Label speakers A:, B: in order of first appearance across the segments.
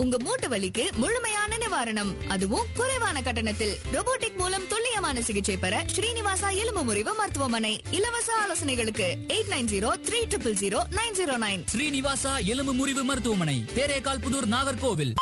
A: உங்க மூட்டு வலிக்கு முழுமையான நிவாரணம் அதுவும் குறைவான கட்டணத்தில் robotic மூலம் துல்லியமான சிகிச்சை பெற ஸ்ரீனிவாசா எலும்பு முறிவு மருத்துவமனை இலவச ஆலோசனைகளுக்கு eight nine zero three triple zero nine zero nine
B: Srinivasa எலும்பு முறிவு மருத்துவமனை தேரேகால் புதூர் நாகர்கோவில்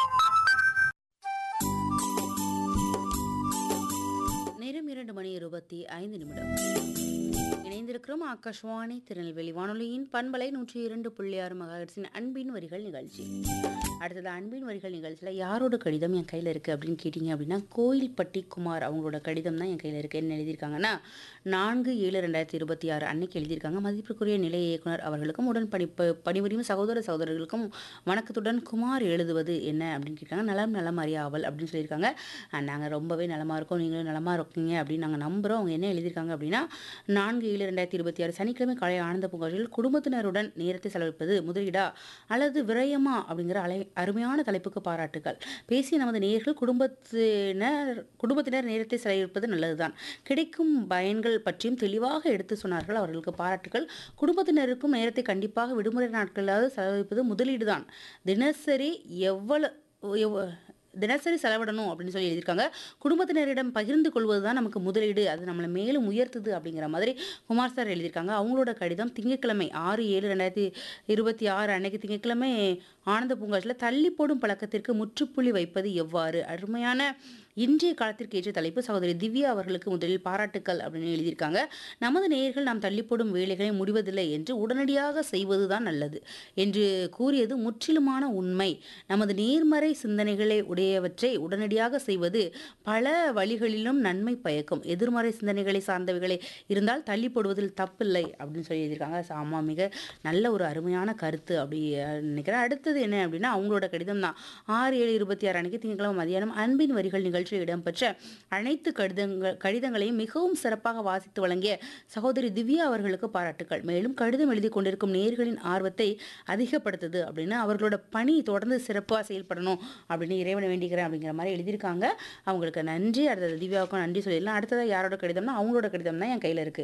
C: நேரம் இரண்டு மணி இருபத்தி ஐந்து நிமிடம் இணைந்திருக்கிறோம் ஆகாஷ்வாணி திருநெல்வேலி வானொலியின் பண்பலை நூற்றி இரண்டு புள்ளி ஆறு மகாஹெர்ட்ஸின் அன்பின் வரிகள் நிகழ்ச்சி அடுத்தது அன்பின் வரிகள் நிகழ்ச்சியில் யாரோட கடிதம் என் கையில் இருக்குது அப்படின்னு கேட்டிங்க அப்படின்னா கோயில்பட்டி குமார் அவங்களோட கடிதம் தான் என் கையில் இருக்குது என்ன எழுதியிருக்காங்கன்னா நான்கு ஏழு ரெண்டாயிரத்தி இருபத்தி ஆறு அன்னைக்கு எழுதியிருக்காங்க மதிப்பிற்குரிய நிலைய இயக்குனர் அவர்களுக்கும் உடன் பணி ப- பணிபுரியும் சகோதர சகோதரர்களுக்கும் வணக்கத்துடன் குமார் எழுதுவது என்ன அப்படின்னு கேட்டாங்க நலம் நலம் அறியாவல் அப்படின்னு சொல்லியிருக்காங்க நாங்கள் ரொம்பவே நலமாக இருக்கோம் நீங்களும் நலமாக இருக்கீங்க அப்படின்னு நாங்கள் நம்புகிறோம் அவங்க என்ன எழுதியிருக்காங்க அப்படின்னா நான்கு ஏழு ரெண்டாயிரத்தி இருபத்தி ஆறு சனிக்கிழமை காலை ஆனந்த பூங்காற்றில் குடும்பத்தினருடன் நேரத்தை செலவிப்பது முதலீடா அல்லது விரயமா அப்படிங்கிற அலை அருமையான தலைப்புக்கு பாராட்டுகள் பேசிய நமது நேயர்கள் குடும்பத்தினர் குடும்பத்தினர் நேரத்தை செலவிப்பது நல்லதுதான் கிடைக்கும் பயன்கள் பற்றியும் தெளிவாக எடுத்து சொன்னார்கள் அவர்களுக்கு பாராட்டுகள் குடும்பத்தினருக்கும் நேரத்தை கண்டிப்பாக விடுமுறை நாட்களாவது செலவழிப்பது முதலீடு தான் தினசரி எவ்வளவு எவ்வ- தினசரி செலவிடணும் அப்படின்னு சொல்லி எழுதியிருக்காங்க குடும்பத்தினரிடம் பகிர்ந்து கொள்வது தான் நமக்கு முதலீடு அது நம்மளை மேலும் உயர்த்துது அப்படிங்கிற மாதிரி குமார் சார் எழுதியிருக்காங்க அவங்களோட கடிதம் திங்கட்கிழமை ஆறு ஏழு ரெண்டாயிரத்தி இருபத்தி ஆறு அன்னைக்கு திங்கட்கிழமை ஆனந்த பூங்காற்றில் தள்ளி போடும் பழக்கத்திற்கு முற்றுப்புள்ளி வைப்பது எவ்வாறு அருமையான இன்றைய காலத்திற்கு ஏற்ற தலைப்பு சகோதரி திவ்யா அவர்களுக்கு முதலில் பாராட்டுக்கள் அப்படின்னு எழுதியிருக்காங்க நமது நேயர்கள் நாம் தள்ளி போடும் வேலைகளை முடிவதில்லை என்று உடனடியாக செய்வதுதான் நல்லது என்று கூறியது முற்றிலுமான உண்மை நமது நேர்மறை சிந்தனைகளை உடையவற்றை உடனடியாக செய்வது பல வழிகளிலும் நன்மை பயக்கும் எதிர்மறை சிந்தனைகளை சார்ந்தவைகளை இருந்தால் தள்ளி போடுவதில் தப்பில்லை அப்படின்னு சொல்லி எழுதியிருக்காங்க ஆமா மிக நல்ல ஒரு அருமையான கருத்து அப்படி அஹ், நினைக்கிறேன் அடுத்தது என்ன அப்படின்னா அவங்களோட கடிதம் தான் ஆறு ஏழு இருபத்தி ஆறு அன்னைக்கு திங்கட்கிழமை மதியானம் அன்பின் வரிகள் நிகழ்ச்சியில் இடம்பெற்ற அனைத்து கடிதங்கள் கடிதங்களையும் மிகவும் சிறப்பாக வாசித்து வழங்கிய சகோதரி திவ்யா அவர்களுக்கு பாராட்டுக்கள் மேலும் கடிதம் எழுதி கொண்டிருக்கும் நேயர்களின் ஆர்வத்தை அதிகப்படுத்துது அப்படின்னு அவர்களோட பணி தொடர்ந்து சிறப்பாக செயல்படணும் அப்படின்னு இறைவனை வேண்டிக்கிறேன் அப்படிங்கிற மாதிரி எழுதியிருக்காங்க அவங்களுக்கு நன்றி அடுத்தது திவ்யாவுக்கும் நன்றி சொல்லிடலாம் அடுத்ததாக யாரோட கடிதம்னா அவங்களோட கடிதம் தான் என் கையில் இருக்கு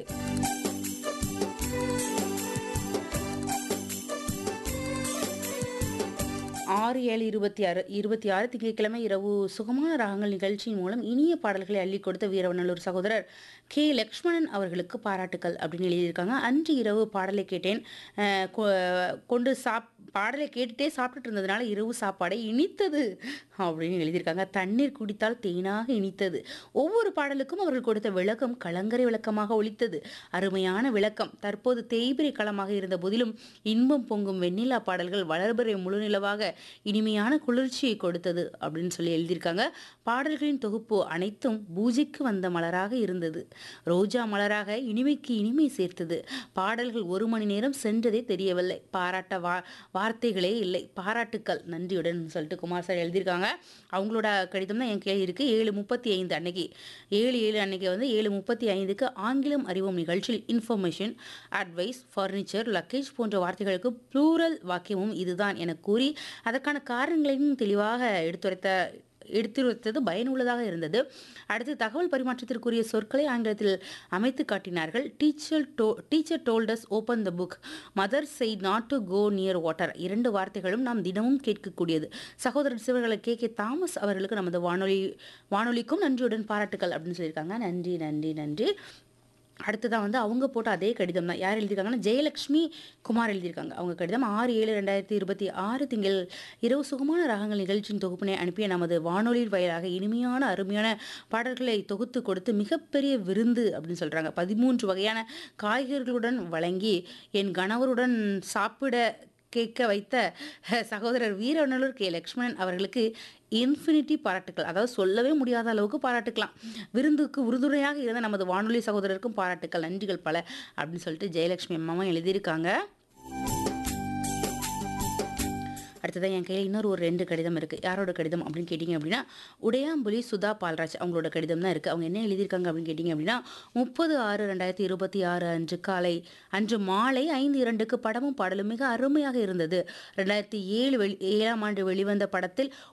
C: ஆறு ஏழு இருபத்தி ஆறு இருபத்தி ஆறு திங்கட்கிழமை இரவு சுகமான ராகங்கள் நிகழ்ச்சியின் மூலம் இனிய பாடல்களை அள்ளி கொடுத்த வீரவநல்லூர் சகோதரர் கே லக்ஷ்மணன் அவர்களுக்கு பாராட்டுக்கள் அப்படின்னு எழுதியிருக்காங்க அன்று இரவு பாடலை கேட்டேன் அஹ் கொ- கொண்டு சாப் பாடலை கேட்டுட்டே சாப்பிட்டுட்டு இருந்ததுனால இரவு சாப்பாடை இனித்தது அப்படின்னு எழுதியிருக்காங்க தண்ணீர் குடித்தால் தேனாக இனித்தது ஒவ்வொரு பாடலுக்கும் அவர்கள் கொடுத்த விளக்கம் கலங்கரை விளக்கமாக ஒலித்தது அருமையான விளக்கம் தற்போது தேய்பிரை களமாக இருந்த போதிலும் இன்பம் பொங்கும் வெண்ணிலா பாடல்கள் வளர்பிறை முழுநிலவாக இனிமையான குளிர்ச்சியை கொடுத்தது அப்படின்னு சொல்லி எழுதியிருக்காங்க பாடல்களின் தொகுப்பு அனைத்தும் பூஜைக்கு வந்த மலராக இருந்தது ரோஜா மலராக இனிமைக்கு இனிமை சேர்த்தது பாடல்கள் ஒரு மணி நேரம் சென்றதே தெரியவில்லை பாராட்ட வா வார்த்தைகளே இல்லை பாராட்டுக்கள் நன்றியுடன் சொல்லிட்டு குமார் சார் எழுதியிருக்காங்க அவங்களோட கடிதம் தான் என் கேள்வி இருக்குது ஏழு முப்பத்தி ஐந்து அன்னைக்கு ஏழு ஏழு அன்னைக்கு வந்து ஏழு முப்பத்தி ஐந்துக்கு ஆங்கிலம் அறிவோம் நிகழ்ச்சியில் இன்ஃபர்மேஷன் அட்வைஸ் ஃபர்னிச்சர் லக்கேஜ் போன்ற வார்த்தைகளுக்கு ப்ளூரல் வாக்கியமும் இதுதான் என கூறி அதற்கான காரணங்களையும் தெளிவாக எடுத்துரைத்த எடுத்துரைத்தது பயனுள்ளதாக இருந்தது அடுத்து தகவல் பரிமாற்றத்திற்குரிய சொற்களை ஆங்கிலத்தில் அமைத்து காட்டினார்கள் டீச்சர் டோ teacher told us open the book mother said not to go near water இரண்டு வார்த்தைகளும் நாம் தினமும் கேட்கக்கூடியது சகோதரர் சிவர்களை கே கே தாமஸ் அவர்களுக்கு நமது வானொலி வானொலிக்கும் நன்றியுடன் பாராட்டுக்கள் அப்படின்னு சொல்லியிருக்காங்க நன்றி நன்றி நன்றி அடுத்ததான் வந்து அவங்க போட்ட அதே கடிதம் தான் யார் எழுதியிருக்காங்கன்னா ஜெயலக்ஷ்மி குமார் எழுதியிருக்காங்க அவங்க கடிதம் ஆறு ஏழு ரெண்டாயிரத்தி இருபத்தி ஆறு திங்கள் இரவு சுகமான ராகங்கள் நிகழ்ச்சியின் தொகுப்பினை அனுப்பிய நமது வானொலி வாயிலாக இனிமையான அருமையான பாடல்களை தொகுத்து கொடுத்து மிகப்பெரிய விருந்து அப்படின்னு சொல்கிறாங்க பதிமூன்று வகையான காய்கறிகளுடன் வழங்கி என் கணவருடன் சாப்பிட கேட்க வைத்த அஹ், சகோதரர் வீரநல்லூர் கே லக்ஷ்மணன் அவர்களுக்கு இன்ஃபினிட்டி பாராட்டுக்கள் அதாவது சொல்லவே முடியாத அளவுக்கு பாராட்டுக்கலாம் விருந்துக்கு உறுதுணையாக இருந்த நமது வானொலி சகோதரருக்கும் பாராட்டுக்கள் நன்றிகள் பல அப்படின்னு சொல்லிட்டு ஜெயலட்சுமி அம்மாவும் எழுதியிருக்காங்க அடுத்ததான் என் கையில் இன்னொரு ஒரு ரெண்டு கடிதம் இருக்குது யாரோட கடிதம் அப்படின்னு கேட்டிங்க அப்படின்னா உடையாம்புலி சுதா பால்ராஜ் அவங்களோட கடிதம் தான் இருக்குது அவங்க என்ன எழுதியிருக்காங்க அப்படின்னு கேட்டிங்க அப்படின்னா முப்பது ஆறு ரெண்டாயிரத்தி இருபத்தி ஆறு அன்று காலை அன்று மாலை ஐந்து இரண்டுக்கு படமும் பாடலும் மிக அருமையாக இருந்தது ரெண்டாயிரத்தி ஏழு வெளி ஏழாம் ஆண்டு வெளிவந்த படத்தில்